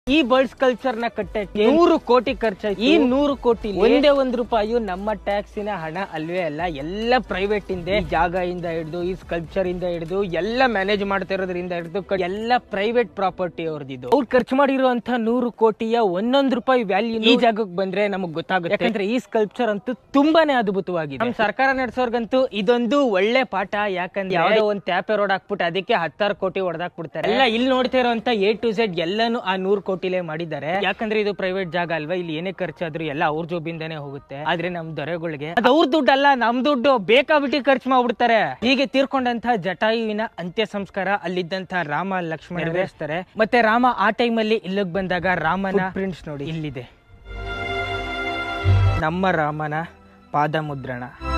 ಈ birds culture ನ ಕಟ್ಟಕ್ಕೆ ನೂರು ಕೋಟಿ ಖರ್ಚಾಯ್ತು ಈ ನೂರು ಕೋಟಿ ಒಂದೇ ಒಂದ್ ರೂಪಾಯಿ ನಮ್ಮ ಟ್ಯಾಕ್ಸಿನ ಹಣ ಅಲ್ವೇ ಅಲ್ಲ ಎಲ್ಲ ಪ್ರೈವೇಟ್ ಇಂದ ಈ ಜಾಗ ಇಂದ ಹಿಡಿದು ಈ ಸ್ಕಲ್ಪ್ಚರ್ ಇಂದ ಹಿಡಿದು ಎಲ್ಲ ಮ್ಯಾನೇಜ್ ಮಾಡ್ತಾ ಇರೋದ್ರಿಂದ ಹಿಡಿದು ಕ- ಎಲ್ಲ ಪ್ರೈವೇಟ್ ಪ್ರಾಪರ್ಟಿ ಅವ್ರದ್ದು ಅವ್ರು ಖರ್ಚು ಮಾಡಿರುವಂತ ನೂರು ಕೋಟಿಯ ಒಂದೊಂದ್ ರೂಪಾಯಿ ವ್ಯಾಲ್ಯೂ ಈ ಜಾಗಕ್ಕೆ ಬಂದ್ರೆ ನಮಗ್ ಗೊತ್ತಾಗುತ್ತೆ ಯಾಕಂದ್ರೆ ಈ ಸ್ಕಲ್ಪ್ಚರ್ ಅಂತೂ ತುಂಬಾನೇ ಅದ್ಭುತವಾಗಿದೆ ನಮ್ಮ ಸರ್ಕಾರ ನಡೆಸೋರ್ಗಂತೂ ಇದೊಂದು ಒಳ್ಳೆ ಪಾಠ ಯಾಕಂದ್ರೆ ಯಾವ್ದೋ ಒಂದ್ ಟ್ಯಾಪೆ ರೋಡ್ ಹಾಕ್ಬಿಟ್ಟು ಅದಕ್ಕೆ ಹತ್ತಾರು ಕೋಟಿ ಹೊಡೆದಾಕ್ಬಿಡ್ತಾರೆ ಎಲ್ಲ ಇಲ್ಲಿ ನೋಡ್ತಾ ಇರುವಂತ ಎ ಟು ಝೆಡ್ ಎಲ್ಲಾನು ಆ ನೂರು ಕೋಟಿಲೇ ಮಾಡಿದ್ದಾರೆ ಯಾಕಂದ್ರೆ ಇದು ಪ್ರೈವೇಟ್ ಜಾಗ ಅಲ್ವಾ ಇಲ್ಲಿ ಏನೇ ಖರ್ಚಾದ್ರೂ ಎಲ್ಲ ಅವ್ರ ಜೋಬಿಂದಾನೇ ಹೋಗುತ್ತೆ ಆದ್ರೆ ನಮ್ ದೊರೆಗಳಿಗೆ ಅದು ಅವ್ರ ದುಡ್ಡು ಅಲ್ಲ ನಮ್ ದುಡ್ಡು ಬೇಕಾಬಿಟ್ಟಿ ಖರ್ಚು ಮಾಡ್ಬಿಡ್ತಾರೆ ಹೀಗೆ ತೀರ್ಕೊಂಡಂತ ಜಟಾಯುವಿನ ಅಂತ್ಯ ಸಂಸ್ಕಾರ ಅಲ್ಲಿದ್ದಂತ ರಾಮ ಲಕ್ಷ್ಮಣ ನೆರವೇರಿಸ್ತಾರೆ ಮತ್ತೆ ರಾಮ ಆ ಟೈಮಲ್ಲಿ ಇಲ್ಲಿಗೆ ಬಂದಾಗ ರಾಮನ ಪ್ರಿಂಟ್ಸ್ ನೋಡಿ ಇಲ್ಲಿದೆ ನಮ್ಮ ರಾಮನ ಪಾದ ಮುದ್ರಣ